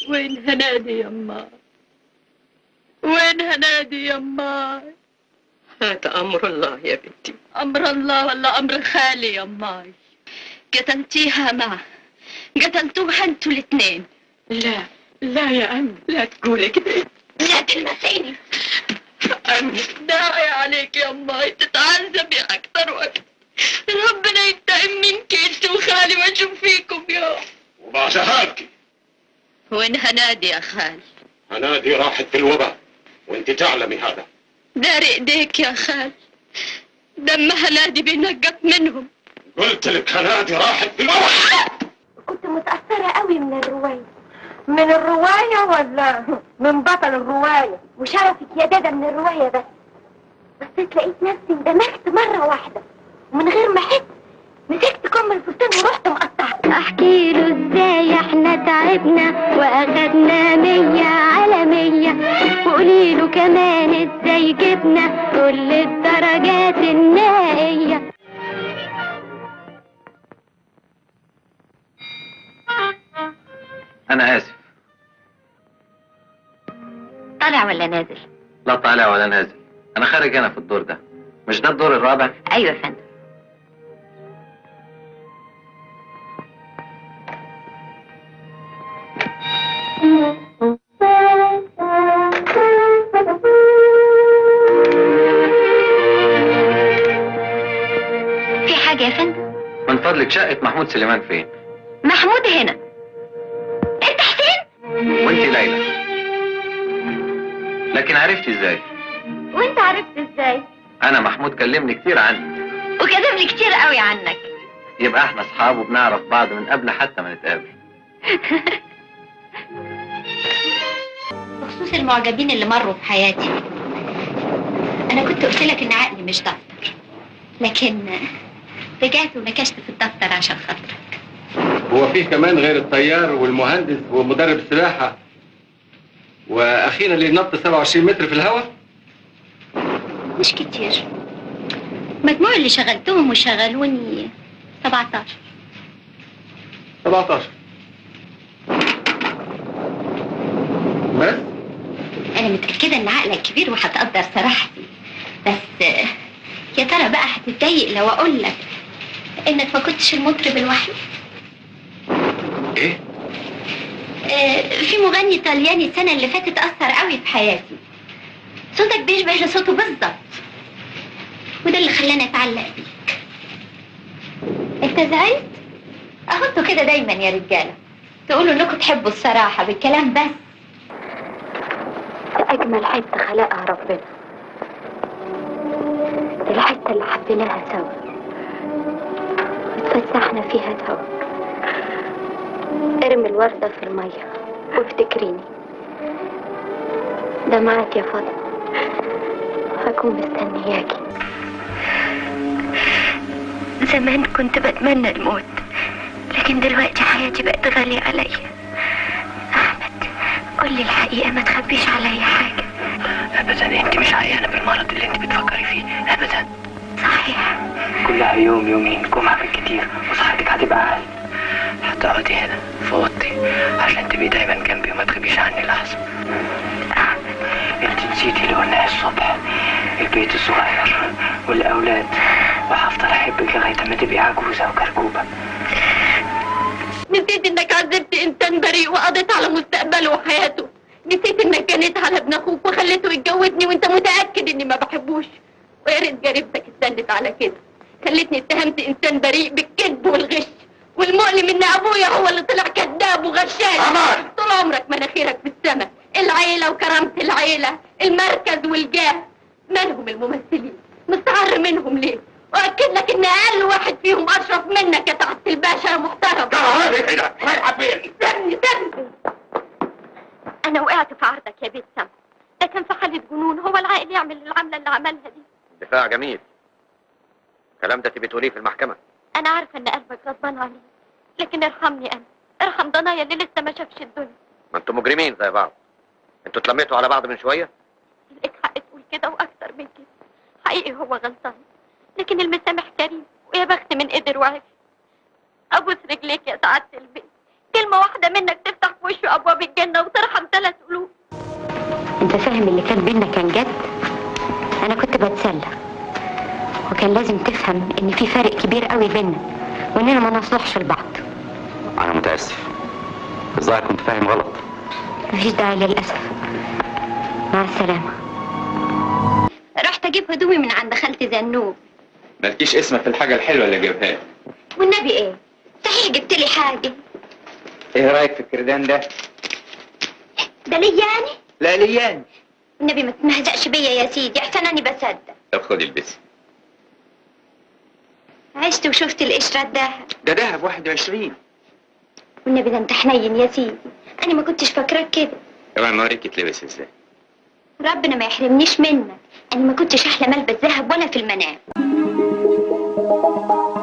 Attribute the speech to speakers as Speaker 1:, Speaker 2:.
Speaker 1: وين هنادي يما وين هنادي يما
Speaker 2: هذا أمر الله يا بنتي
Speaker 1: أمر الله ولا أمر خالي يماي قتلتيها معه قتلتوها انتوا الاثنين
Speaker 2: لا لا يا أمي لا تقولي كده
Speaker 1: لا تلمسيني
Speaker 2: أمي
Speaker 1: داعي عليك يا أماي تتعذبي أكتر وأكتر ربنا ينتقم منك انت وخالي ما اشوف فيكم يا
Speaker 3: وبعدها ابكي
Speaker 1: وين هنادي يا خال
Speaker 3: هنادي راحت في الوباء وانت تعلمي هذا
Speaker 1: دار ايديك يا خال دم هنادي بينقط منهم
Speaker 3: قلت لك هنادي راحت في الوباء
Speaker 4: كنت متأثرة قوي من الرواية من الرواية ولا من بطل الرواية وشرفك يا دادا من الرواية بس بصيت لقيت نفسي اندمجت مرة واحدة ومن غير ما احس مسكت كم الفستان ورحت مقطعت
Speaker 5: احكي له ازاي احنا تعبنا واخدنا مية على مية وقولي له كمان ازاي جبنا كل الدرجات النهائية
Speaker 6: أنا آسف
Speaker 5: طالع ولا نازل
Speaker 6: لا طالع ولا نازل أنا خارج أنا في الدور ده مش ده الدور الرابع
Speaker 5: ايوه يا فندم في حاجة يا فندم
Speaker 6: من فضلك شقة محمود سليمان فين
Speaker 5: محمود هنا انت حسين
Speaker 6: وانت ليلى لكن عرفتي ازاي
Speaker 5: وانت عرفت ازاي
Speaker 6: أنا محمود كلمني كتير عنك
Speaker 5: وكذب لي كتير قوي عنك
Speaker 6: يبقى احنا أصحاب وبنعرف بعض من قبل حتى ما نتقابل
Speaker 5: بخصوص المعجبين اللي مروا في حياتي انا كنت قلت لك ان عقلي مش دفتر لكن رجعت ونكشت في الدفتر عشان خاطرك
Speaker 7: هو فيه كمان غير الطيار والمهندس ومدرب السباحة وأخيرا اللي نط 27 متر في الهواء
Speaker 5: مش كتير مجموع اللي شغلتهم وشغلوني 17
Speaker 7: 17 بس
Speaker 5: انا متاكده ان عقلك كبير وهتقدر صراحتي بس آه، يا ترى بقى هتتضايق لو اقول لك انك ما كنتش المطرب الوحيد
Speaker 7: إيه؟
Speaker 5: آه، في مغني طلياني السنه اللي فاتت اثر قوي في حياتي صوتك بيشبه لصوته بالظبط وده اللي خلاني اتعلق بيك انت زعلت اهو انتوا كده دايما يا رجاله تقولوا انكم تحبوا الصراحه بالكلام بس
Speaker 4: أجمل حتة خلقها ربنا الحتة اللي حبيناها سوا اتفسحنا فيها سوا ارمي الوردة في المية وافتكريني ده معاك يا فاطمة هكون مستنياكي
Speaker 5: زمان كنت بتمنى الموت لكن دلوقتي حياتي بقت غالية عليا أحمد قول لي الحقيقة ما تخبيش عليا حاجة
Speaker 8: ابدا انت مش عيانه بالمرض اللي انت بتفكري فيه ابدا
Speaker 5: صحيح
Speaker 8: كلها يوم يومين جمعه بالكتير وصحتك هتبقى اعلى هتقعدي هنا في اوضتي عشان تبقي دايما جنبي وما تغيبيش عني لحظه انت نسيتي اللي قلناه الصبح البيت الصغير والاولاد وهفضل احبك لغايه ما تبقي عجوزه وكركوبه
Speaker 1: نسيت انك عذبت انسان بريء وقضيت على مستقبله وحياته نسيت انك جنيت على ابن اخوك وخليته يتجوزني وانت متاكد اني ما بحبوش ويا ريت جريمتك استنت على كده خلتني اتهمت انسان بريء بالكذب والغش والمؤلم ان ابويا هو اللي طلع كذاب وغشاش
Speaker 3: أمان!
Speaker 1: طول عمرك مناخيرك في السماء العيله وكرامه العيله المركز والجاه مالهم الممثلين مستعر منهم ليه واكد لك ان اقل واحد فيهم اشرف منك يا سعاده الباشا يا محترم
Speaker 3: تعالي هنا رايحة فين؟
Speaker 1: استني استني انا وقعت في عرضك يا بيت سما ده كان في حالة جنون هو العاقل يعمل العملة اللي عملها دي
Speaker 6: دفاع جميل الكلام ده تبي تقوليه في المحكمة
Speaker 1: انا عارفة ان قلبك غضبان عليه لكن ارحمني انا ارحم ضنايا اللي لسه ما شافش الدنيا
Speaker 6: ما انتوا مجرمين زي بعض انتوا اتلميتوا على بعض من شوية
Speaker 1: لك حق تقول كده واكتر من كده حقيقي هو غلطان لكن المسامح كريم ويا بخت من قدر وعرف ابوس رجليك يا سعادة البيت
Speaker 4: كلمة واحدة منك تفتح في وشه أبواب الجنة وترحم ثلاث قلوب
Speaker 5: انت فاهم اللي كان بينا كان جد انا كنت بتسلى وكان لازم تفهم ان في فرق كبير قوي بينا واننا ما نصلحش لبعض
Speaker 6: انا متاسف الظاهر كنت فاهم غلط
Speaker 5: مفيش داعي للاسف مع السلامه رحت اجيب هدومي من عند خالتي زنوب
Speaker 6: مالكيش اسمك في الحاجه الحلوه اللي جايبها لي.
Speaker 5: والنبي ايه صحيح جبت لي حاجه
Speaker 6: ايه رايك في الكردان ده
Speaker 5: ده ليا يعني
Speaker 6: لا ليان
Speaker 5: النبي ما تمهزقش بيا يا سيدي احسن اني بصدق
Speaker 6: طب خدي البسي
Speaker 5: عشت وشفت القشره الدهب
Speaker 6: ده دهب 21
Speaker 5: والنبي ده انت حنين يا سيدي انا ما كنتش فاكراك كده
Speaker 6: طبعا ما اوريك تلبس ازاي
Speaker 5: ربنا ما يحرمنيش منك انا ما كنتش احلم البس ذهب ولا في المنام